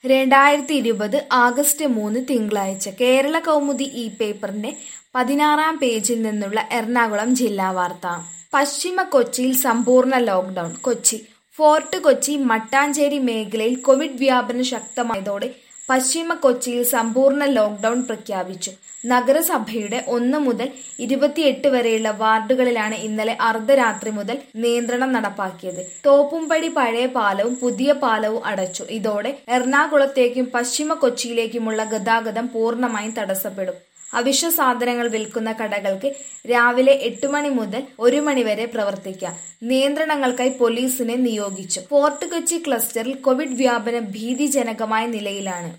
രണ്ടായിരത്തി ഇരുപത് ആഗസ്റ്റ് മൂന്ന് തിങ്കളാഴ്ച കേരള കൗമുദി ഈ പേപ്പറിന്റെ പതിനാറാം പേജിൽ നിന്നുള്ള എറണാകുളം ജില്ലാ വാർത്ത പശ്ചിമ കൊച്ചിയിൽ സമ്പൂർണ്ണ ലോക്ഡൌൺ കൊച്ചി ഫോർട്ട് കൊച്ചി മട്ടാഞ്ചേരി മേഖലയിൽ കോവിഡ് വ്യാപനം ശക്തമായതോടെ പശ്ചിമ കൊച്ചിയിൽ സമ്പൂർണ്ണ ലോക്ഡൌൺ പ്രഖ്യാപിച്ചു നഗരസഭയുടെ ഒന്ന് മുതൽ ഇരുപത്തിയെട്ട് വരെയുള്ള വാർഡുകളിലാണ് ഇന്നലെ അർദ്ധരാത്രി മുതൽ നിയന്ത്രണം നടപ്പാക്കിയത് തോപ്പുംപടി പഴയ പാലവും പുതിയ പാലവും അടച്ചു ഇതോടെ എറണാകുളത്തേക്കും പശ്ചിമ കൊച്ചിയിലേക്കുമുള്ള ഗതാഗതം പൂർണ്ണമായും തടസ്സപ്പെടും അവശ്യ സാധനങ്ങൾ വിൽക്കുന്ന കടകൾക്ക് രാവിലെ എട്ട് മണി മുതൽ ഒരു മണി വരെ പ്രവർത്തിക്കാം നിയന്ത്രണങ്ങൾക്കായി പോലീസിനെ നിയോഗിച്ചു ഫോർട്ട് കൊച്ചി ക്ലസ്റ്ററിൽ കോവിഡ് വ്യാപനം ഭീതിജനകമായ നിലയിലാണ്